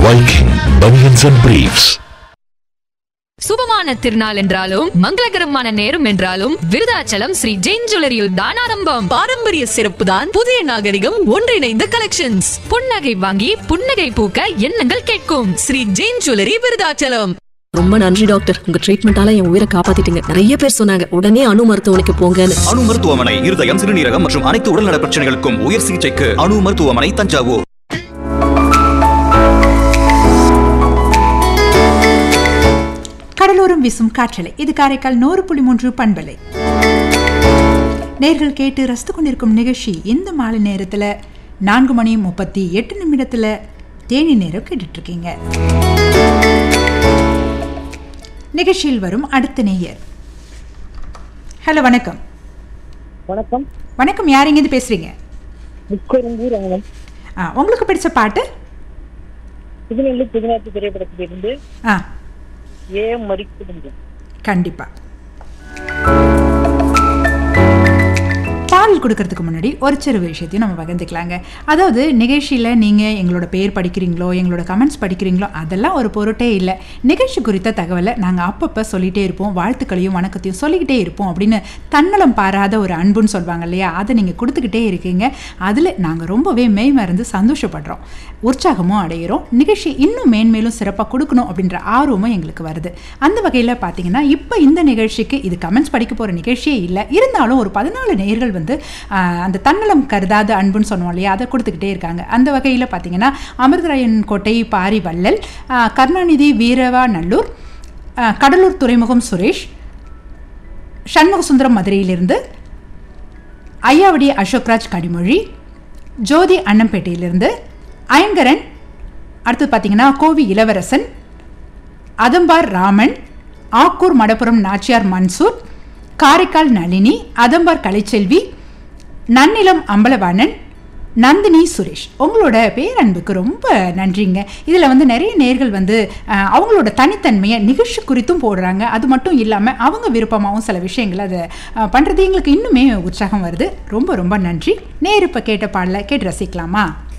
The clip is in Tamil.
Viking Bunions and Briefs. சுபமான திருநாள் என்றாலும் மங்களகரமான நேரம் என்றாலும் விருதாச்சலம் ஸ்ரீ ஜெயின் ஜுவல்லரியில் தான் ஆரம்பம் பாரம்பரிய சிறப்பு தான் புதிய நாகரிகம் ஒன்றிணைந்த கலெக்ஷன்ஸ் புன்னகை வாங்கி புன்னகை பூக்க எண்ணங்கள் கேட்கும் ஸ்ரீ ஜெயின் ஜுவல்லரி விருதாச்சலம் ரொம்ப நன்றி டாக்டர் உங்க ட்ரீட்மெண்டால என் உயிரை காப்பாத்திட்டீங்க நிறைய பேர் சொன்னாங்க உடனே அணு மருத்துவமனைக்கு போங்கன்னு அணு மருத்துவமனை இருதயம் சிறுநீரகம் மற்றும் அனைத்து உடல்நல பிரச்சனைகளுக்கும் உயர் சிகிச்சைக்கு அணு மருத்துவமனை தஞ்சாவூர் கடலோரம் வீசும் காற்றலை இது காரைக்கால் நூறு புள்ளி மூன்று பண்பலை நேர்கள் கேட்டு ரசித்து கொண்டிருக்கும் நிகழ்ச்சி இந்த மாலை நேரத்தில் நான்கு மணி முப்பத்தி எட்டு நிமிடத்தில் தேனி நேரம் கேட்டுட்டு இருக்கீங்க நிகழ்ச்சியில் வரும் அடுத்த நேயர் ஹலோ வணக்கம் வணக்கம் வணக்கம் யார் எங்கேருந்து பேசுறீங்க முக்கரும்பூர் ஆனந்த் ஆ உங்களுக்கு பிடிச்ச பாட்டு புதுநெல்லி புதுநாட்டு திரைப்படத்திலிருந்து ஆ ஏ மறிக்குதுங்க கண்டிப்பா பாடல் கொடுக்கறதுக்கு முன்னாடி ஒரு சிறு விஷயத்தையும் நம்ம பகிர்ந்துக்கலாங்க அதாவது நிகழ்ச்சியில் நீங்கள் எங்களோட பேர் படிக்கிறீங்களோ எங்களோட கமெண்ட்ஸ் படிக்கிறீங்களோ அதெல்லாம் ஒரு பொருட்டே இல்லை நிகழ்ச்சி குறித்த தகவலை நாங்கள் அப்பப்போ சொல்லிகிட்டே இருப்போம் வாழ்த்துக்களையும் வணக்கத்தையும் சொல்லிக்கிட்டே இருப்போம் அப்படின்னு தன்னலம் பாராத ஒரு அன்புன்னு சொல்லுவாங்க இல்லையா அதை நீங்கள் கொடுத்துக்கிட்டே இருக்கீங்க அதில் நாங்கள் ரொம்பவே மெய் மறந்து சந்தோஷப்படுறோம் உற்சாகமும் அடையிறோம் நிகழ்ச்சி இன்னும் மேன்மேலும் சிறப்பாக கொடுக்கணும் அப்படின்ற ஆர்வமும் எங்களுக்கு வருது அந்த வகையில் பார்த்தீங்கன்னா இப்போ இந்த நிகழ்ச்சிக்கு இது கமெண்ட்ஸ் படிக்க போகிற நிகழ்ச்சியே இல்லை இருந்தாலும் ஒரு பதினாலு நேயர்கள் வந்து ஆஹ், அந்த தன்னலம் கருதாத அன்புன்னு சொன்னோம் இல்லையா அதை கொடுத்துக்கிட்டே இருக்காங்க அந்த வகையில் பார்த்தீங்கன்னா அமிர்தராயன் கோட்டை பாரி வள்ளல் ஆஹ், கருணாநிதி வீரவா நல்லூர் ஆஹ், கடலூர் துறைமுகம் சுரேஷ் சண்முகசுந்தரம் மதுரையிலிருந்து ஐயாவடி அசோக்ராஜ் கடிமொழி ஜோதி அன்னம்பேட்டையிலிருந்து ஐங்கரன் அடுத்து பார்த்தீங்கன்னா கோவி இளவரசன் அதம்பார் ராமன் ஆக்கூர் மடப்புரம் நாச்சியார் மன்சூர் காரைக்கால் நளினி அதம்பார் கலைச்செல்வி நன்னிலம் அம்பலவாணன் நந்தினி சுரேஷ் உங்களோட பேரன்புக்கு ரொம்ப நன்றிங்க இதில் வந்து நிறைய நேர்கள் வந்து அஹ், அவங்களோட தனித்தன்மையை நிகழ்ச்சி குறித்தும் போடுறாங்க அது மட்டும் இல்லாமல் அவங்க விருப்பமாகவும் சில விஷயங்கள் அதை அஹ், பண்ணுறது எங்களுக்கு இன்னுமே உற்சாகம் வருது ரொம்ப ரொம்ப நன்றி நேரு இப்போ கேட்ட பாடலை கேட்டு ரசிக்கலாமா